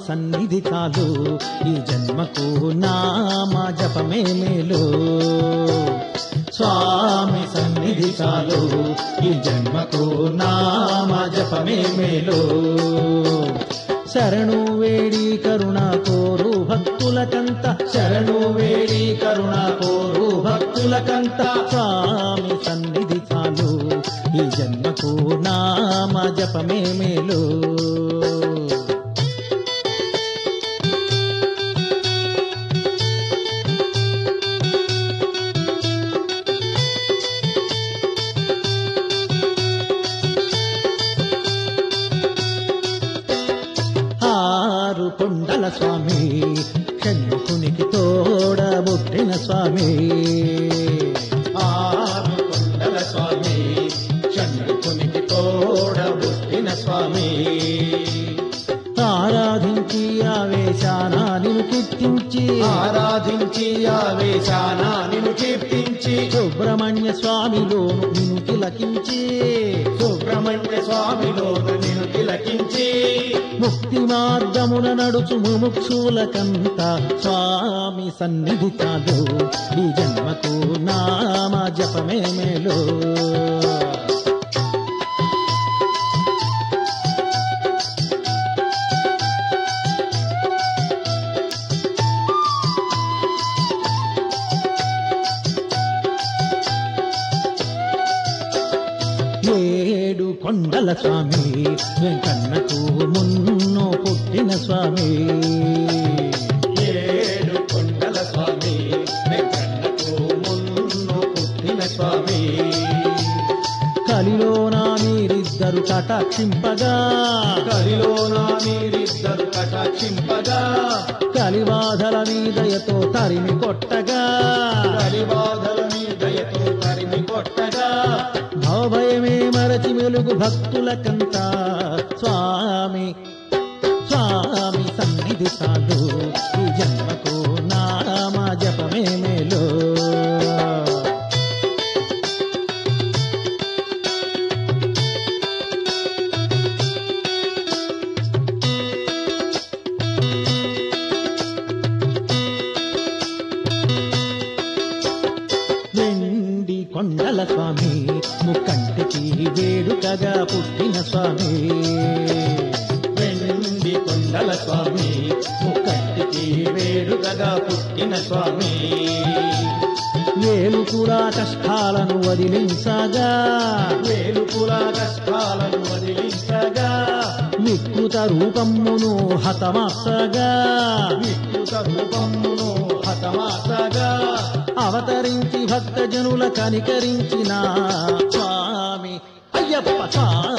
సన్నిధి చాలు ఈ జన్మకు నామ జపమే మేలు స్వామి సన్నిధి చాలు ఈ జన్మకు నామ జపమే మేలు శరణు వేడి కరుణ కోరు భక్తులకంత శరణు వేడి కరుణ కోరు భక్తులకంత స్వామి సన్నిధి చాలు ఈ జన్మకు నామ జపమే మేలు ఆరు కొండల స్వామి షణ్ముఖునికి తోడబుట్టిన స్వామి ఆరు కొండల స్వామి షణ్ముఖునికి తోడబుట్టిన స్వామి ఆరాధించి ఆవేశాన నిన్ను కీర్తించి ఆరాధించి ఆవేశాన నిన్ను కీర్తించి సుబ్రహ్మణ్య స్వామిలోను నిన్ను తిలకించి సుబ్రహ్మణ్య స్వామిలోను నిన్ను తిలకించి ముక్తి మార్గమున నడుచు ముముక్షులకంత స్వామి సన్నిధి చాలు ఈ జన్మకు నామ జపమే మేలు ఏడు కొండల స్వామి వెంకన్నకు మున్ను పుట్టిన స్వామి ఏడు కొండల స్వామి వెంకన్నకు మున్ను పుట్టిన స్వామి కలిలోన మీరిద్దరు కటాక్షింపగా కలిలోన మీరిద్దరు కటాక్షింపగా కలిబాధల మీదయతో తరిమి కొట్టగా కలిబాధల మీ దయతో తరిమి కొట్టగా భవభయమే మరచి మెలుగు భక్తులకంతా స్వామి స్వామి సన్నిధి చాలు ఈ జన్మకు నామ జపమే మేలు వెండి కొండల స్వామి ముక్కంటికి వేడుకగా పుట్టిన స్వామి వెండి కొండల స్వామి ముక్కంటికి వేడుకగా పుట్టిన స్వామి వేలుకురా కష్టాలను వదిలించగా వేలుపుల కష్టాలను వదిలించగా వికృత రూపమును హతమాసగా వికృత రూపమును హతమాసగా అవతరించి భక్తజనుల కనికరించిన స్వామి అయ్యప్ప స్వామి